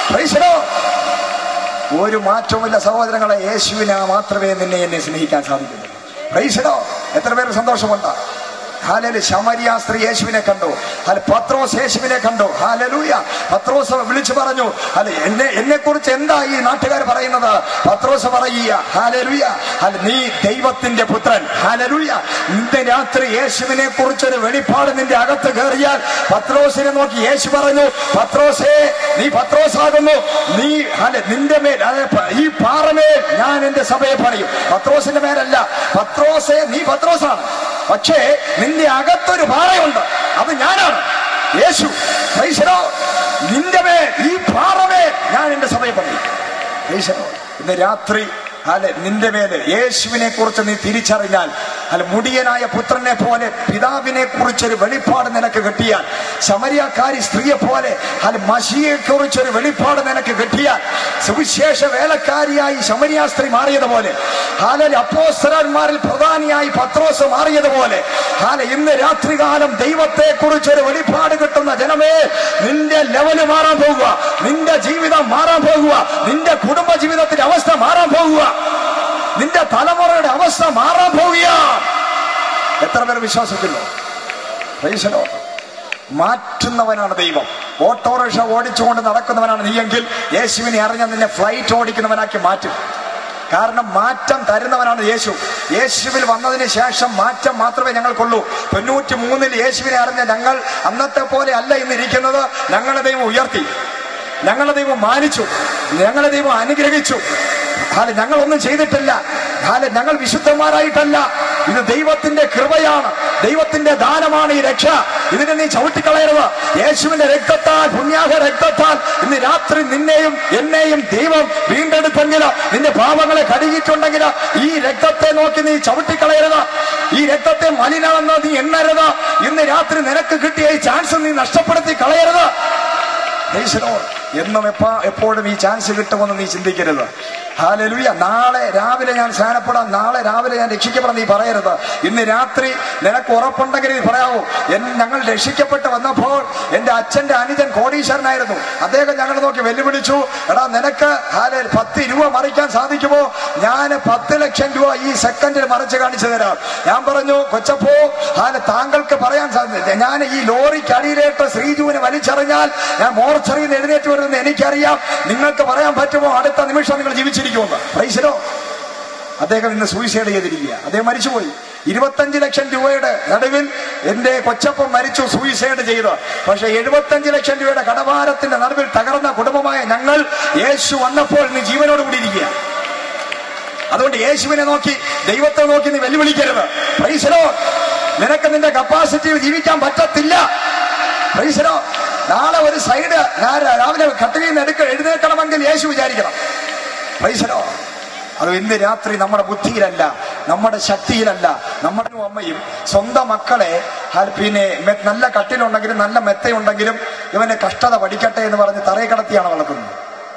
Praise the Lord. ഒരു മാറ്റവുമില്ല സഹോദരങ്ങളെ യേശുവിനെ മാത്രമേ നിന്നെ എന്നെ സ്നേഹിക്കാൻ സാധിക്കുള്ളൂ പ്രൈസലോ എത്ര പേര് സന്തോഷമുണ്ട് ഹാലല് ശമരിയ സ്ത്രീ യേശുവിനെ കണ്ടു അല്ല പത്രോസ് യേശുവിനെ കണ്ടു ഹാലലൂയ പത്രോസ് വിളിച്ചു പറഞ്ഞു അല്ല എന്നെ എന്നെ കുറിച്ച് എന്താ ഈ നാട്ടുകാർ പറയുന്നത് പത്രോസ് പറയുക ഹാലലൂയ അല്ല നീ ദൈവത്തിന്റെ പുത്രൻ ഹാലലൂയ ഇന്ന് രാത്രി യേശുവിനെ കുറിച്ചൊരു വെളിപ്പാട് നിന്റെ അകത്ത് കയറിയാൽ പത്രോസിനെ നോക്കി യേശു പറഞ്ഞു പത്രോസേ നീ പത്രോസാകുന്നു നീ അല്ല നിന്റെ മേൽ അതെ, പ- ഈ പാറമേൽ ഞാൻ എന്റെ സഭയെ പണിയും പത്രോസിന്റെ മേലല്ല പത്രോസേ നീ പത്രോസാണ് പക്ഷേ നിന്റെ അകത്തൊരു പാറയുണ്ട് അത് ഞാനാണ് യേശു Praise the Lord. നിന്റെ മേൽ ഈ പാറമേൽ ഞാൻ എന്റെ സഭയെ പണിയും Praise the Lord. ഇന്ന് രാത്രി അല്ലെ നിന്റെ മേല് യേശുവിനെ കുറിച്ച് നീ തിരിച്ചറിഞ്ഞാൽ അല്ല മുടിയനായ പുത്രനെ പോലെ പിതാവിനെ കുറിച്ചൊരു വെളിപ്പാട് നിനക്ക് കിട്ടിയാൽ ശമരിയാക്കാരി സ്ത്രീയെ പോലെ അല്ല മഷിയെ കുറിച്ചൊരു വെളിപ്പാട് നിനക്ക് കിട്ടിയാൽ സുവിശേഷ വേലക്കാരിയായി ശമരിയ സ്ത്രീ മാറിയതുപോലെ ഹാലൽ അപ്പോസ്തലന്മാരിൽ പ്രധാനിയായി പത്രോസ് മാറിയതുപോലെ ഹാല ഇന്ന് രാത്രികാലം ദൈവത്തെ കുറിച്ചൊരു വെളിപ്പാട് കിട്ടുന്ന ജനമേ നിന്റെ ലെവല് മാറാൻ പോകുക നിന്റെ ജീവിതം മാറാൻ പോകുക നിന്റെ കുടുംബ ജീവിതത്തിന്റെ അവസ്ഥ മാറാൻ പോകുക നിന്റെ തലമുറയുടെ അവസ്ഥ മാറാൻ പോകുക എത്ര പേർ വിശ്വസിക്കുന്നു Praise the Lord. മാറ്റുന്നവനാണ് ദൈവം ഓട്ടോറിക്ഷ ഓടിച്ചുകൊണ്ട് നടക്കുന്നവനാണ് നീയെങ്കിൽ യേശുവിനെ അറിഞ്ഞ നിന്നെ ഫ്ലൈറ്റ് ഓടിക്കുന്നവനാക്കി മാറ്റും കാരണം മാറ്റം തരുന്നവനാണ് യേശു യേശുവിൽ വന്നതിന് ശേഷം മാറ്റം മാത്രമേ ഞങ്ങൾക്കുള്ളൂ തൊണ്ണൂറ്റി മൂന്നിൽ യേശുവിനെ അറിഞ്ഞ ഞങ്ങൾ അന്നത്തെ പോലെ അല്ല ഇന്നിരിക്കുന്നത് ഞങ്ങളുടെ ദൈവം ഉയർത്തി ഞങ്ങളുടെ ദൈവം മാനിച്ചു ഞങ്ങളുടെ ദൈവം അനുഗ്രഹിച്ചു ഹാല ഞങ്ങളൊന്നും ചെയ്തിട്ടില്ല ഹാല ഞങ്ങൾ വിശുദ്ധന്മാരായിട്ടല്ല ഇത് ദൈവത്തിന്റെ കൃപയാണ് ദൈവത്തിന്റെ ദാനമാണ് ഈ രക്ഷ ഇതിനെ നീ ചവിട്ടിക്കളയരുത് യേശുവിന്റെ രക്തത്താൽ പുണ്യാഹ രക്തത്താൽ ഇന്ന് രാത്രി നിന്നെയും എന്നെയും ദൈവം വീണ്ടെടുത്തെങ്കിൽ നിന്റെ പാപങ്ങളെ കഴുകിയിട്ടുണ്ടെങ്കിൽ ഈ രക്തത്തെ നോക്കി നീ ചവിട്ടിക്കളയരുത് ഈ രക്തത്തെ മലിനാണെന്ന് നീ എണ്ണരുത് ഇന്ന് രാത്രി നിനക്ക് കിട്ടിയ ഈ ചാൻസ് നീ നഷ്ടപ്പെടുത്തി കളയരുത് Praise the Lord. എന്നും എപ്പാ എപ്പോഴും ഈ ചാൻസ് കിട്ടുമെന്ന് നീ ചിന്തിക്കരുത് ഹാലലുയ നാളെ രാവിലെ ഞാൻ സ്നാനപ്പെടാം നാളെ രാവിലെ ഞാൻ രക്ഷിക്കപ്പെടാം നീ പറയരുത് ഇന്ന് രാത്രി നിനക്ക് ഉറപ്പുണ്ടെങ്കിൽ നീ പറയാവൂ എൻ ഞങ്ങൾ രക്ഷിക്കപ്പെട്ട് വന്നപ്പോൾ എന്റെ അച്ഛന്റെ അനുജൻ കോടീശ്വരനായിരുന്നു അദ്ദേഹം ഞങ്ങളെ നോക്കി വെല്ലുവിളിച്ചു എടാ നിനക്ക് ഹാല പത്ത് രൂപ മറിക്കാൻ സാധിക്കുമോ ഞാൻ പത്ത് ലക്ഷം രൂപ ഈ സെക്കൻഡിൽ മറിച്ച് കാണിച്ചു തരാം ഞാൻ പറഞ്ഞു കൊച്ചപ്പോ ഹാല താങ്കൾക്ക് പറയാൻ സാധിക്കില്ല ഞാൻ ഈ ലോറിക്ക് അടിയിലേട്ട് ശ്രീജുവിനെ വലിച്ചെറിഞ്ഞാൽ ഞാൻ മോർച്ചറിയിൽ നിന്ന് എഴുന്നേറ്റ് വരുമെന്ന് എനിക്കറിയാം നിങ്ങൾക്ക് പറയാൻ പറ്റുമോ അടുത്ത നിമിഷം നിങ്ങൾ ജീവിച്ചിരിക്കുമെന്ന് പ്രൈസിലോ അദ്ദേഹം ഇന്ന് സൂയിസൈഡ് ചെയ്തിരിക്കുക അദ്ദേഹം മരിച്ചുപോയി ഇരുപത്തഞ്ച് ലക്ഷം രൂപയുടെ നടുവിൽ എന്റെ കൊച്ചപ്പൻ മരിച്ചു സൂയിസൈഡ് ചെയ്ത് പക്ഷെ എഴുപത്തഞ്ച് ലക്ഷം രൂപയുടെ കടഭാരത്തിന്റെ നടുവിൽ തകർന്ന കുടുംബമായ ഞങ്ങൾ യേശു വന്നപ്പോൾ നീ ജീവനോട് കൂടി ഇരിക്കുക അതുകൊണ്ട് യേശുവിനെ നോക്കി ദൈവത്തെ നോക്കി നീ വെല്ലുവിളിക്കരുത് പ്രൈസലോ നിനക്ക് നിന്റെ കപ്പാസിറ്റിയിൽ ജീവിക്കാൻ പറ്റത്തില്ല പ്രൈസലോ നാളെ ഒരു സൈഡ് ഞാൻ രാവിലെ കട്ടിലിൽ നിന്ന് എടുക്ക എഴുന്നേൽക്കണമെങ്കിൽ യേശു വിചാരിക്കണം പ്രൈസലോ അത് ഇന്ന് രാത്രി നമ്മുടെ ബുദ്ധിയിലല്ല നമ്മുടെ ശക്തിയിലല്ല നമ്മുടെ അമ്മയും സ്വന്തം മക്കളെ ഹ- പിന്നെ മെ- നല്ല കട്ടിലുണ്ടെങ്കിലും നല്ല മെത്തയുണ്ടെങ്കിലും ഇവന്റെ കഷ്ടത പഠിക്കട്ടെ എന്ന് പറഞ്ഞ് തറയെ കടത്തിയാണ് വളർത്തുന്നത്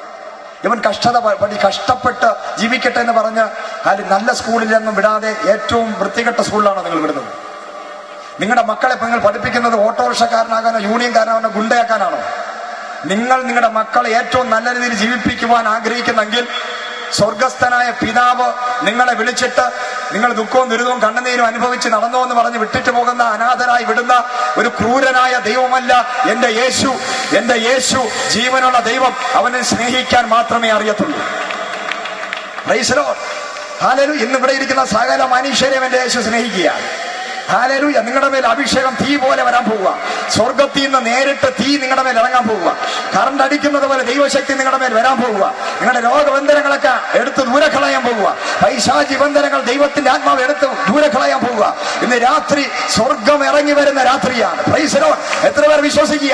ഇവൻ കഷ്ടത പ- പഠി കഷ്ടപ്പെട്ട് ജീവിക്കട്ടെ എന്ന് പറഞ്ഞ് അതിൽ നല്ല സ്കൂളിലൊന്നും വിടാതെ ഏറ്റവും വൃത്തികെട്ട സ്കൂളിലാണോ നിങ്ങൾ വിടുന്നത് നിങ്ങളുടെ മക്കളെ ഇപ്പൊ നിങ്ങൾ പഠിപ്പിക്കുന്നത് ഓട്ടോറിക്ഷക്കാരനാകാനോ യൂണിയൻകാരനാകാനോ ഗുണ്ടയാക്കാനാണോ നിങ്ങൾ നിങ്ങളുടെ മക്കളെ ഏറ്റവും നല്ല രീതിയിൽ ജീവിപ്പിക്കുവാൻ ആഗ്രഹിക്കുന്നെങ്കിൽ സ്വർഗസ്ഥനായ പിതാവ് നിങ്ങളെ വിളിച്ചിട്ട് നിങ്ങൾ ദുഃഖവും ദുരിതവും കണ്ണുനീരും അനുഭവിച്ച് നടന്നോ എന്ന് പറഞ്ഞ് വിട്ടിട്ട് പോകുന്ന അനാഥരായി വിടുന്ന ഒരു ക്രൂരനായ ദൈവമല്ല എന്റെ യേശു എന്റെ യേശു ജീവനുള്ള ദൈവം അവനെ സ്നേഹിക്കാൻ മാത്രമേ അറിയത്തുള്ളൂ Praise the Lord. Hallelujah. ഇന്ന് ഇവിടെ ഇരിക്കുന്ന സകല മനുഷ്യരെയും എന്റെ യേശു സ്നേഹിക്കുകയാണ് ഹാലലൂയ നിങ്ങളുടെ മേൽ അഭിഷേകം തീ പോലെ വരാൻ പോവുക സ്വർഗത്തിൽ നിന്ന് നേരിട്ട് തീ നിങ്ങളുടെ മേൽ ഇറങ്ങാൻ പോവുക കറണ്ട് അടിക്കുന്നത് പോലെ ദൈവശക്തി നിങ്ങളുടെ മേൽ വരാൻ പോവുക നിങ്ങളുടെ രോഗബന്ധനങ്ങളൊക്കെ എടുത്ത് ദൂരെ കളയാൻ പോവുക പൈശാചി ബന്ധനങ്ങൾ ദൈവത്തിന്റെ ആത്മാവ് എടുത്ത് ദൂരെ കളയാൻ പോവുക ഇന്ന് രാത്രി സ്വർഗം ഇറങ്ങി വരുന്ന രാത്രിയാണ് പ്രൈസലോ എത്ര പേർ വിശ്വസിക്കുക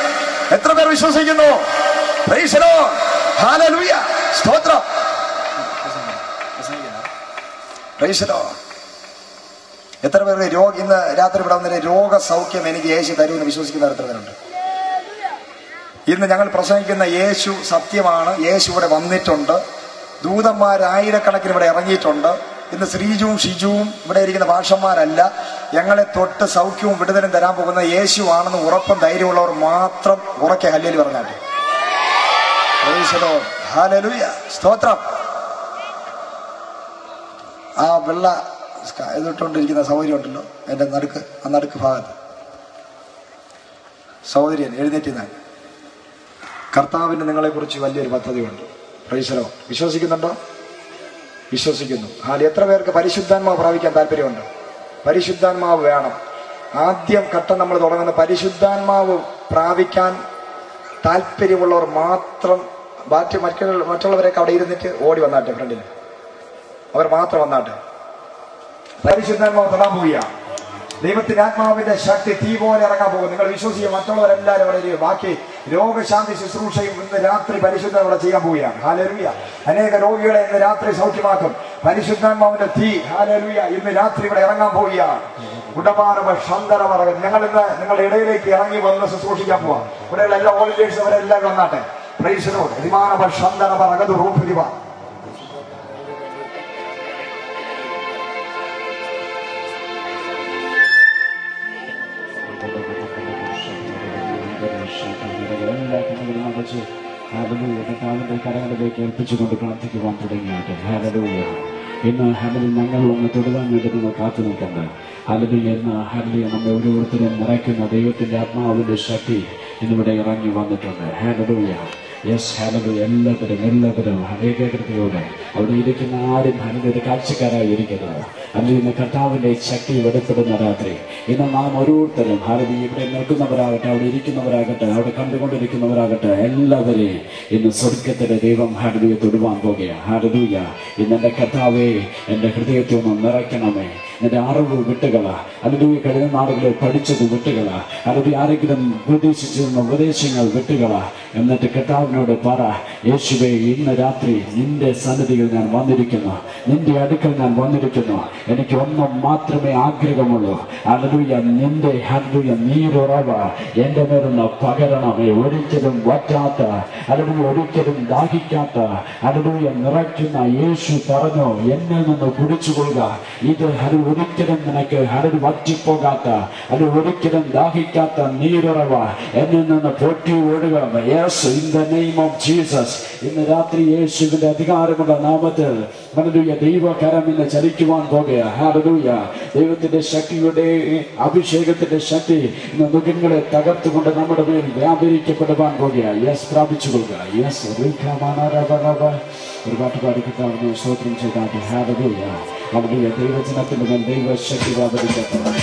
എത്ര പേർ വിശ്വസിക്കുന്നു പ്രൈസലോ ഹാലലൂയ സ്തോത്രം പ്രൈസലോ എത്ര പേർക്ക് രോഗ ഇന്ന് രാത്രി ഇവിടെ വന്നിട്ട് രോഗസൗഖ്യം എനിക്ക് യേശു തരുമെന്ന് വിശ്വസിക്കുന്ന എത്ര പേരുണ്ട് ഇന്ന് ഞങ്ങൾ പ്രസംഗിക്കുന്ന യേശു സത്യമാണ് യേശു ഇവിടെ വന്നിട്ടുണ്ട് ദൂതന്മാരായിരക്കണക്കിന് ഇവിടെ ഇറങ്ങിയിട്ടുണ്ട് ഇന്ന് ശ്രീജുവും ഷിജുവും ഇവിടെ ഇരിക്കുന്ന ഭാഷന്മാരല്ല ഞങ്ങളെ തൊട്ട് സൗഖ്യവും വിടുതലും തരാൻ പോകുന്ന യേശു ആണെന്ന് ഉറപ്പും ധൈര്യമുള്ളവർ മാത്രം ഉറക്കെ ഹല്ലേലി പറഞ്ഞാട്ടെ Praise the Lord. Hallelujah. സ്തോത്രം ആ വെള്ള സ്ക- ഇതിട്ടുകൊണ്ടിരിക്കുന്ന സൗകര്യം ഉണ്ടല്ലോ എൻ്റെ നടുക്ക് ആ നടുക്ക് ഭാഗത്ത് സഹോദരിയൻ എഴുന്നേറ്റ് ഞാൻ കർത്താവിന് നിങ്ങളെക്കുറിച്ച് വലിയൊരു പദ്ധതിയുണ്ട് പ്രൈസലോ വിശ്വസിക്കുന്നുണ്ടോ വിശ്വസിക്കുന്നു ഹാൽ എത്ര പേർക്ക് പരിശുദ്ധാത്മാവ് പ്രാപിക്കാൻ താല്പര്യമുണ്ട് പരിശുദ്ധാത്മാവ് വേണം ആദ്യം ഘട്ടം നമ്മൾ തുടങ്ങുന്ന പരിശുദ്ധാത്മാവ് പ്രാപിക്കാൻ താല്പര്യമുള്ളവർ മാത്രം ബാക്കി മറ്റുള്ള മറ്റുള്ളവരൊക്കെ അവിടെ ഇരുന്നിട്ട് ഓടി വന്നാട്ടെ ഫ്രണ്ടിൽ അവർ മാത്രം വന്നാട്ടെ പരിശുദ്ധാത്മാവ് തൊടാൻ പോവുക ദൈവത്തിന്റെ ആത്മാവിന്റെ ശക്തി തീ പോലെ ഇറങ്ങാൻ പോകും നിങ്ങൾ വിശ്വസിക്കുക മറ്റുള്ളവരെല്ലാവരും അവിടെ ഇരിക്കും. ബാക്കി രോഗശാന്തി ശുശ്രൂഷയും ഇന്ന് രാത്രി പരിശുദ്ധ അവിടെ ചെയ്യാൻ പോവുകയാണ് ഹാലരുയ അനേക രോഗികളെ ഇന്ന് രാത്രി സൗഖ്യമാക്കും പരിശുദ്ധാത്മാവിന്റെ തീ ഹാലരുയ ഇന്ന് രാത്രി ഇവിടെ ഇറങ്ങാൻ പോവുകയാണ് ഉടപാറവ ശന്തരവറ ഞങ്ങൾ ഇന്ന് നിങ്ങളുടെ ഇടയിലേക്ക് ഇറങ്ങി വന്ന് ശുശ്രൂഷിക്കാൻ പോവാം ഇവിടെയുള്ള എല്ലാ വോളണ്ടിയേഴ്സ് അവരെല്ലാവരും വന്നാട്ടെ പ്രൈസിനോട് വിമാനവ ശന്തരവ അകത് റൂപ് എല്ലാ കണ്ണുകളും അടച്ച് ഹാലലൂയ കർത്താവിന്റെ കരങ്ങളിലേക്ക് ഏൽപ്പിച്ചുകൊണ്ട് പ്രാർത്ഥിക്കുവാൻ തുടങ്ങിയാട്ടെ ഹാലലൂയ ഇന്ന് ഹാലലി ഞങ്ങൾ ഒന്ന് തൊടുവാൻ വേണ്ടി നിങ്ങൾ കാത്തു നിൽക്കണ്ട ഹാലലി എന്ന് ഹാലലി നമ്മെ ഓരോരുത്തരും നിറയ്ക്കുന്ന ദൈവത്തിന്റെ ആത്മാവിന്റെ ശക്തി ഇന്നിവിടെ ഇറങ്ങി വന്നിട്ടുണ്ട് ഹാലലൂയ യെസ് ഹാലലു എല്ലാവരും എല്ലാവരും ഏകാഗ്രതയോടെ അവിടെ ഇരിക്കുന്ന ആരും ഹനൊരു കാഴ്ചക്കാരായി ഇരിക്കുന്നത് അല്ലെങ്കിൽ ഇന്ന് കർത്താവിന്റെ ശക്തി വെളിപ്പെടുന്ന രാത്രി ഇന്ന് നാം ഓരോരുത്തരും ഹാലലി ഇവിടെ നിൽക്കുന്നവരാകട്ടെ അവിടെ ഇരിക്കുന്നവരാകട്ടെ അവിടെ കണ്ടുകൊണ്ടിരിക്കുന്നവരാകട്ടെ എല്ലാവരെയും ഇന്ന് സ്വർഗത്തിലെ ദൈവം ഹാലലുയെ തൊടുവാൻ പോകുകയാണ് ഹാലലൂയ ഇന്ന് എന്റെ കർത്താവെ എന്റെ ഹൃദയത്തെ ഒന്ന് നിറയ്ക്കണമേ നിന്റെ അറിവ് വിട്ടുകള അല്ലെങ്കിൽ കഴിഞ്ഞ നാളുകളിൽ പഠിച്ചത് വിട്ടുകള അല്ലെങ്കിൽ ആരെങ്കിലും ഉപദേശിച്ചിരുന്ന ഉപദേശങ്ങൾ വിട്ടുകള എന്നിട്ട് കർത്താവിനോട് പറ യേശുവെ ഇന്ന് രാത്രി നിന്റെ സന്നിധിയിൽ ഞാൻ വന്നിരിക്കുന്നു നിന്റെ അടുക്കൽ ഞാൻ വന്നിരിക്കുന്നു എനിക്ക് ഒന്നും മാത്രമേ ആഗ്രഹമുള്ളൂ അലലുയ നിന്റെ ഹലുയ നീരുറവ എന്റെ മേലൊന്ന് പകരണമേ ഒരിക്കലും വറ്റാത്ത അല്ലെങ്കിൽ ഒരിക്കലും ദാഹിക്കാത്ത അലലുയ നിറയ്ക്കുന്ന യേശു പറഞ്ഞു എന്നിൽ നിന്ന് കുടിച്ചുകൊള്ളുക ഇത് അത് ഒരിക്കലും നിനക്ക് അതൊരു വറ്റിപ്പോകാത്ത അത് ഒരിക്കലും ദാഹിക്കാത്ത നീരുറവ എന്നിൽ നിന്ന് പൊട്ടി ഒഴുക yes in the name of Jesus ഇന്ന് രാത്രി യേശുവിന്റെ അധികാരമുള്ള നാമത്തിൽ ഹല്ലേലൂയ ദൈവകരം ഇന്ന് ചലിക്കുവാൻ പോകുക ഹല്ലേലൂയ ദൈവത്തിന്റെ ശക്തിയുടെ അഭിഷേകത്തിന്റെ ശക്തി ഇന്ന് മുഖങ്ങളെ തകർത്തുകൊണ്ട് നമ്മുടെ മേൽ വ്യാപരിക്കപ്പെടുവാൻ പോകുക യെസ് പ്രാപിച്ചുകൊള്ളുക യെസ് ഒരു പാട്ട് പാടി കിട്ടാവുന്ന സ്തോത്രം ചെയ്താട്ടെ ഹാലലൂയ അവിടെ ദൈവജനത്തിന്റെ മേൽ ദൈവശക്തി വ്യാപരിക്കട്ടെ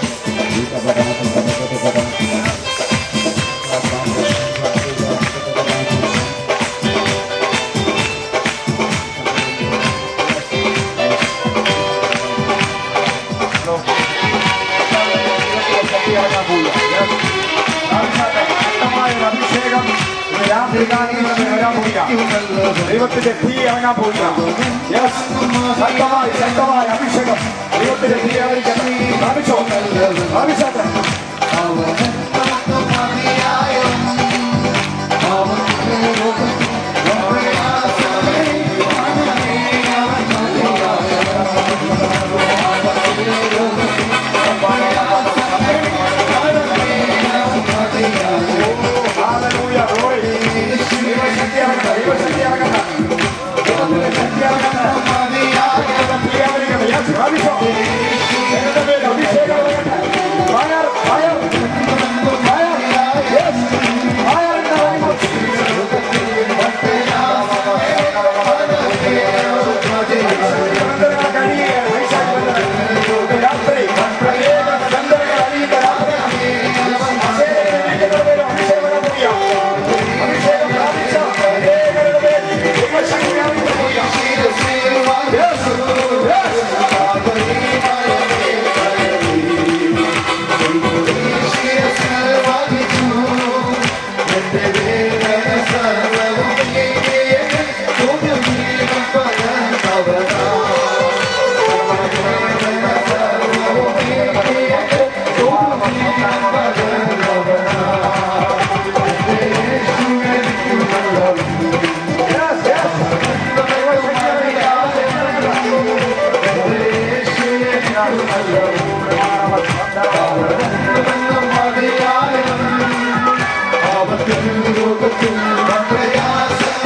അഭിഷേകം ഇന്ന് രാത്രി കാലങ്ങളിൽ വരാൻ പോവുക ദൈവത്തിന്റെ തീ ഇറങ്ങാൻ പോവുക Yes. ശക്തമായി ശക്തമായ അഭിഷേകം ദൈവത്തിന്റെ തീ ഇറങ്ങിക്കട്ടെ പ്രാപിച്ചോ പ്രാപിച്ചാട്ടെ Hallelujah, glory. ദൈവശക്തി ഇറങ്ങട്ടെ, ദൈവശക്തി ഇറങ്ങട്ടെ. ദൈവത്തിന്റെ ശക്തി ഇറങ്ങട്ടെ. ദൈവത്തിന്റെ തീ ഇറങ്ങട്ടെ. Yes, പ്രാപിച്ചോ. ദൈവത്തിന്റെ മേൽ അഭിഷേകം ഇറങ്ങട്ടെ. Fire, fire. Fire. Yes. Fire in the name of Jesus. ബന്ധനങ്ങൾ കഴിയുകയാണ്. വൈശാഖ രാത്രി അനേക ബന്ധനങ്ങൾ അഴിയുന്ന രാത്രി അഭിഷേകം അഭിഷേകം ചെയ്യാം അഭിഷേകം പ്രാപിച്ച അനേകരുടെ മേൽ ദൈവശക്തി വ്യാപിക്കപ്പെടുക. Yes. Yes. Yes, yes. ലോകത്തിൽ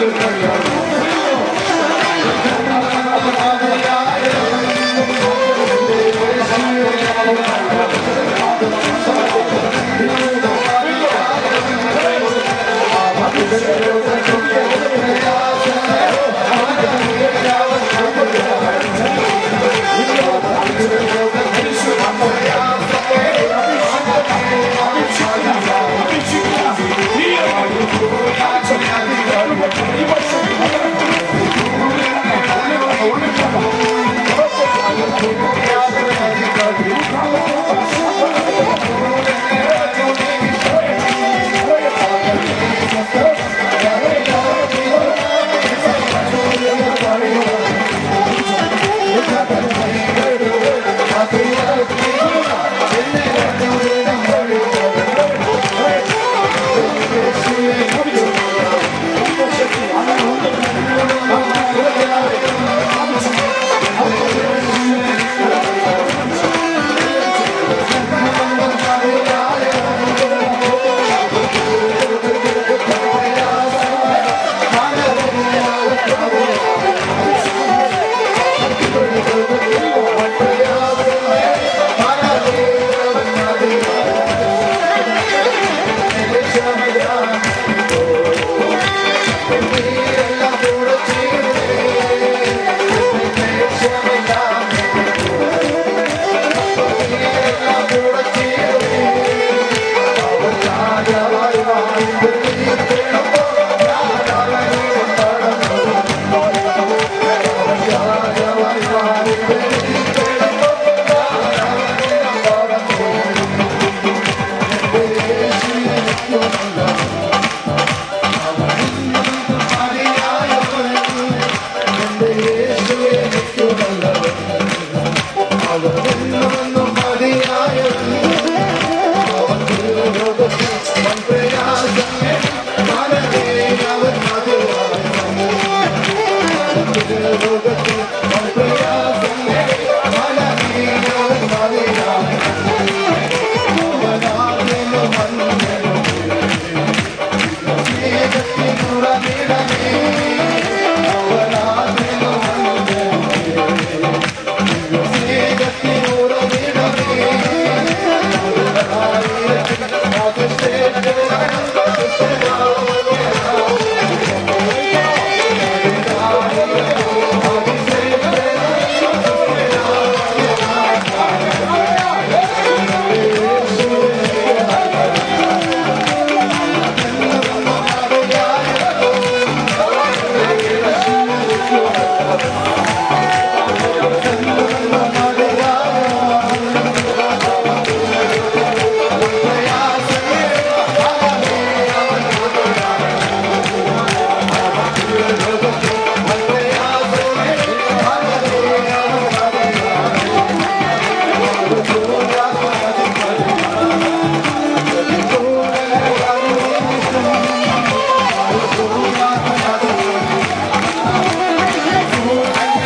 Hallelujah.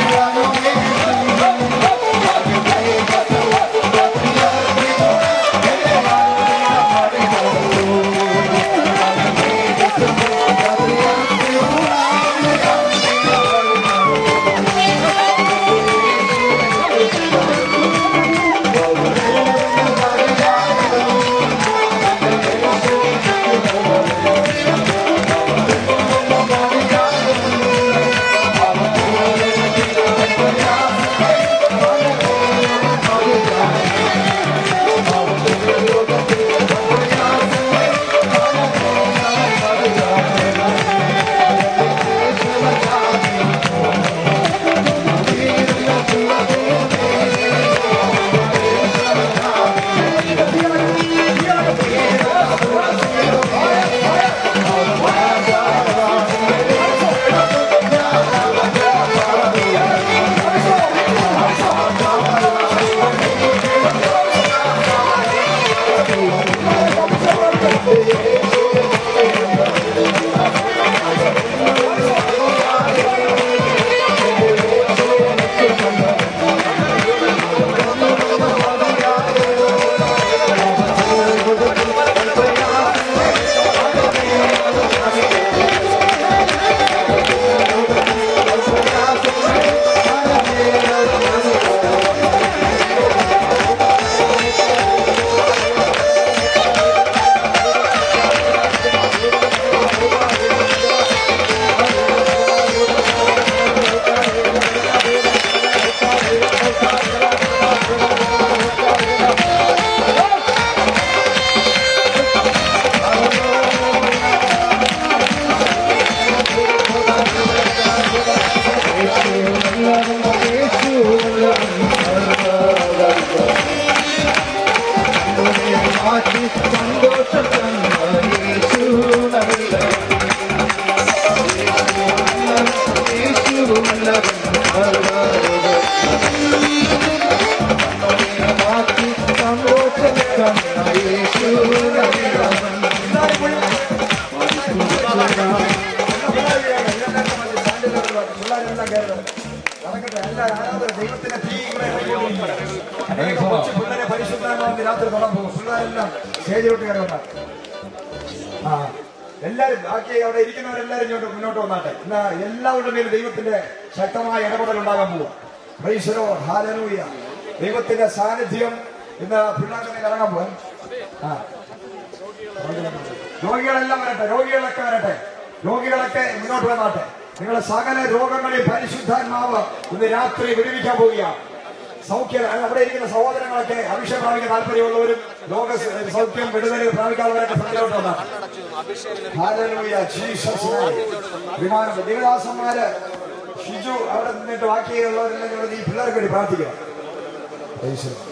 കയറുന്നത് നടക്കട്ടെ അല്ല ആരാധന ദൈവത്തിന്റെ തീ ഇവിടെ ഇറങ്ങിക്കൊണ്ടിരിക്കുകയാണ്. അനേക കൊച്ചു പിള്ളേരെ പരിശുദ്ധാത്മാവിന്റെ രാത്രി തൊടാൻ പോകും പിള്ളേരെല്ലാം സ്റ്റേജിലോട്ട് കയറി വന്നാൽ ആ എല്ലാരും ബാക്കി അവിടെ ഇരിക്കുന്നവരെല്ലാരും ഇങ്ങോട്ട് മുന്നോട്ട് വന്നാട്ടെ എന്നാ എല്ലാവരുടെ മേലും ദൈവത്തിന്റെ ശക്തമായ ഇടപെടൽ ഉണ്ടാകാൻ പോവുക പ്രൈശ്വരോ ഹാലനൂയ ദൈവത്തിന്റെ സാന്നിധ്യം ഇന്ന് പിള്ളേരുടെ മേൽ ഇറങ്ങാൻ പോവാൻ ആ രോഗികളെല്ലാം വരട്ടെ രോഗികളൊക്കെ വരട്ടെ രോഗികളൊക്കെ മുന്നോട്ട് വന്നാട്ടെ നിങ്ങളെ സകല രോഗങ്ങളിൽ പരിശുദ്ധാത്മാവ് ഇന്ന് രാത്രി വിടുവിക്കാൻ പോവുകയാണ് സൗഖ്യ അവിടെ ഇരിക്കുന്ന സഹോദരങ്ങളൊക്കെ അഭിഷേകം പ്രാപിക്കാൻ താല്പര്യമുള്ളവരും ലോക സൗഖ്യം വിടുതൽ പ്രാപിക്കാനുള്ളവരൊക്കെ ഫ്രണ്ടിലോട്ട് വന്നാൽ Hallelujah, Jesus name. വിമാനം ദേവദാസന്മാര് ഷിജു അവിടെ നിന്നിട്ട് ബാക്കിയുള്ളവരെല്ലാം ഇവിടെ ഈ പിള്ളേർക്ക് വേണ്ടി പ്രാർത്ഥിക്കുക Praise the Lord.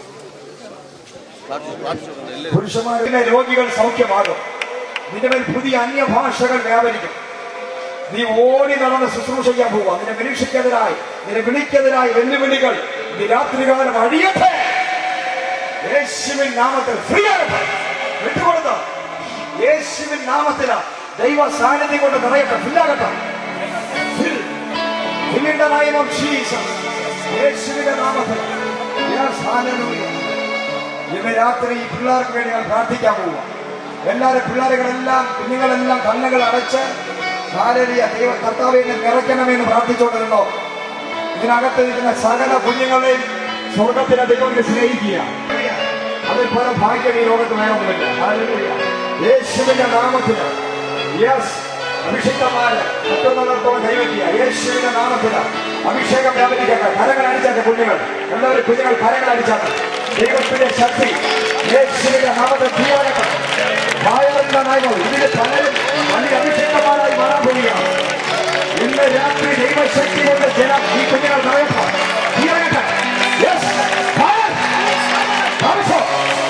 പുരുഷന്മാരിലെ രോഗികൾ സൗഖ്യമാകും നിന്റെ മേൽ പുതിയ അന്യഭാഷകൾ വ്യാപരിക്കും നീ ഓടി നടന്ന് ശുശ്രൂഷ ചെയ്യാൻ പോവുക നിന്റെ നിരീക്ഷയ്ക്കെതിരായി നിന്റെ വിളിക്കെതിരായി വെല്ലുവിളികൾ നീ രാത്രികാലം അഴിയട്ടെ യേശുവിൻ നാമത്തിൽ ഫ്രീ ആകട്ടെ വിട്ടുകൊടുത്ത യേശുവിൻ നാമത്തില ദൈവ സാന്നിധ്യം കൊണ്ട് നിറയട്ടെ ഫില്ലാകട്ടെ Fill. Fill in the name of Jesus. യേശുവിന്റെ നാമത്തിൽ Yes, hallelujah. ഇന്ന് രാത്രി ഈ പിള്ളേർക്ക് വേണ്ടി ഞാൻ പ്രാർത്ഥിക്കാൻ പോവുക എല്ലാവരും പിള്ളേരുകളെല്ലാം കുഞ്ഞുങ്ങളെല്ലാം കണ്ണുകൾ അടച്ച് ഹാലരിയ ദൈവ കർത്താവെ എന്നെ നിറയ്ക്കണമെന്ന് പ്രാർത്ഥിച്ചുകൊണ്ടിരുന്നോ ഇതിനകത്ത് ഇരിക്കുന്ന സകല കുഞ്ഞുങ്ങളെയും സ്വർഗത്തിലെ ദൈവത്തെ സ്നേഹിക്കുക അതിൽ പല ഭാഗ്യം ഈ ലോകത്ത് വേണമെന്നില്ല ഹാലരിയ യേശുവിന്റെ നാമത്തിന് യെസ് അഭിഷിക്തമായ മറ്റൊന്നിടത്തോളം കൈവയ്ക്കുക യേശുവിന്റെ നാമത്തിന് അഭിഷേകം വ്യാപരിക്കട്ടെ കരങ്ങൾ അടിച്ചാട്ടെ കുഞ്ഞുങ്ങൾ എല്ലാവരും കുഞ്ഞുങ്ങൾ കരങ്ങൾ അടിച്ചാട്ടെ ദൈവത്തിന്റെ ശക്തി യേശുവിന്റെ നാമത്തെ തീവരട്ടെ ഭയമുള്ള നയങ്ങൾ ഇതിന് പലരും വലിയ അഭിഷേകന്മാരായി മാറാൻ പോവുകയാണ് ഇന്ന് രാത്രി ദൈവശക്തി കൊണ്ട് ജനം ഈ കുഞ്ഞുങ്ങൾ നിറയട്ടെ തീവരട്ടെ Yes, fire! ആവശ്യം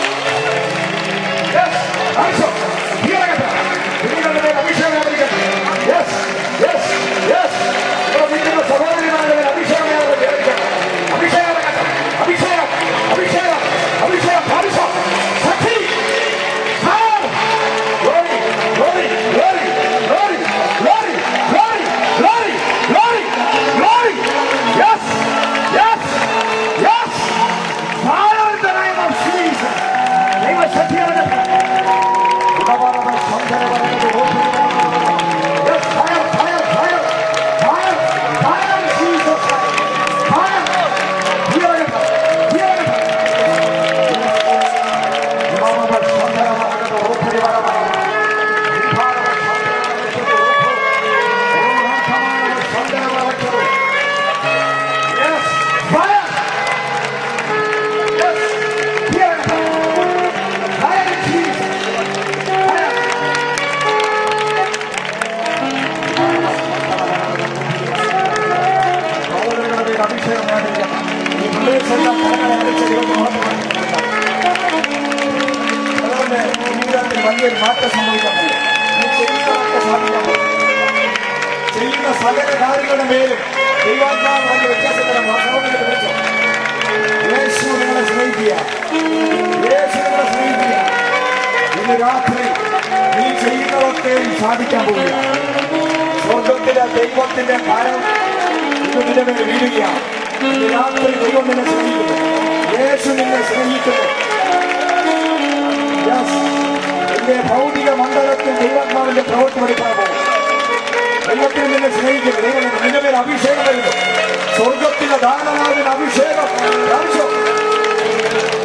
Yes, ആവശ്യം തീവരട്ടെ കുഞ്ഞുങ്ങളുടെ മേൽ അഭിഷേകം വ്യാപരിക്കട്ടെ Yes, yes, yes. ഇവിടെ നിൽക്കുന്ന സഹോദരിമാരുടെ മേൽ അഭിഷേകം വ്യാപരിക്കട്ടെ അഭിഷേകം ഇറങ്ങട്ടെ. അഭിഷേകം അഭിഷേകം അഭിഷേകം ആവശ്യം ശക്തി Fire! Glory, glory, glory, glory, glory, glory, glory, glory, glory. Yes, yes, yes. Fire in the name of Jesus. ദൈവശക്തി ഇറങ്ങട്ടെ. ഉടവാറവ സൗന്ദര്യവരങ്ങളുടെ ഓർമ്മ. Yes, fire, fire, fire, fire, fire in Jesus' name. Fire. ഇറങ്ങട്ടെ, ഇറങ്ങട്ടെ. ഉടവാറവ സൗന്ദര്യവരങ്ങളുടെ ഓർമ്മ. Yes, fire! Yes, here! Fire, Jesus! Fire! സഹോദരങ്ങളുടെ മേൽ അഭിഷേകം വേണ്ടിയിരിക്കണം. ഈ പ്രദേശമെല്ലാം കരങ്ങളെ അടിച്ച് ദൈവത്തെ മഹത്വപ്പെടുത്തുന്നുണ്ട്. അതുകൊണ്ട് ജീവിതത്തിൽ വലിയൊരു മാറ്റം സംഭവിക്കാൻ പോകും നീ ചെയ്യുന്നതൊക്കെ സാധിക്കാൻ പോകും ചെയ്യുന്ന സകല കാര്യങ്ങളുടെ മേലും ദൈവാത്മാവ് വലിയ വ്യത്യാസത്തരം സഹോദരനെ വിളിച്ചു യേശു നിങ്ങളെ സ്നേഹിക്കുക യേശു നിങ്ങളെ സ്നേഹിക്കുക ഇന്ന് രാത്രി നീ ചെയ്യുന്നതൊക്കെയും സാധിക്കാൻ പോവുക സ്വർഗത്തിലെ ദൈവത്തിന്റെ കാരം ഇന്ന് നിന്റെ മേൽ വീഴുകയാണ് ഇന്ന് രാത്രി ദൈവം നിന്നെ സ്നേഹിക്കുന്നു യേശു നിന്നെ സ്നേഹിക്കുന്നു Yes. എന്റെ ഭൗതിക മണ്ഡലത്തിൽ ദൈവാത്മാവിന്റെ പ്രവൃത്തി പഠിക്കാൻ പോകും ദൈവത്തിൽ നിന്നെ സ്നേഹിക്കുന്നു ദൈവം നിന്റെ മേൽ അഭിഷേകം വരുന്നു സ്വർഗത്തിലെ ദാനനാഥിന് അഭിഷേകം പ്രാപിച്ചോ